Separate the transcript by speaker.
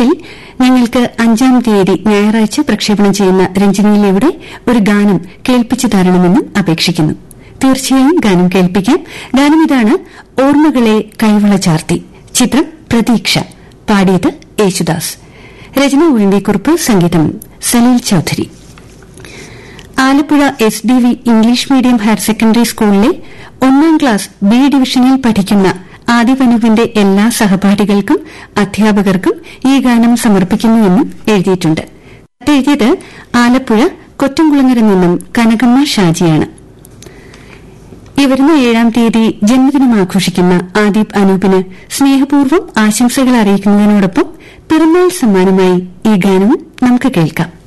Speaker 1: നിലയത്തിൽ ഞങ്ങൾക്ക് അഞ്ചാം തീയതി ഞായറാഴ്ച പ്രക്ഷേപണം ചെയ്യുന്ന രഞ്ജിനിയിലൂടെ ഒരു ഗാനം കേൾപ്പിച്ചു തരണമെന്നും അപേക്ഷിക്കുന്നു തീർച്ചയായും ഗാനം കേൾപ്പിക്കാം ഗാനം ഇതാണ് ഓർമ്മകളെ കൈവള ചാർത്തി ചിത്രം പ്രതീക്ഷ പാടിയത് യേശുദാസ് രചന ഉഴിണ്ടിക്കുറുപ്പ് സംഗീതം Salil Chowdhury Alappuzha S D V English medium higher secondary സ്കൂളിലെ ഒന്നാം ക്ലാസ് ബി ഡിവിഷനിൽ പഠിക്കുന്ന ആദിവനുവിന്റെ എല്ലാ സഹപാഠികൾക്കും അധ്യാപകർക്കും ഈ ഗാനം സമർപ്പിക്കുന്നുവെന്നും എഴുതിയിട്ടുണ്ട് എഴുതിയത് ആലപ്പുഴ കൊറ്റംകുളങ്ങര നിന്നും കനകമ്മ ഷാജിയാണ് ഈ വരുന്ന ഏഴാം തീയതി ജന്മദിനം ആഘോഷിക്കുന്ന ആദീപ് അനൂപിന് സ്നേഹപൂർവ്വം ആശംസകൾ അറിയിക്കുന്നതിനോടൊപ്പം പിറന്നാൾ സമ്മാനമായി ഈ ഗാനവും നമുക്ക് കേൾക്കാം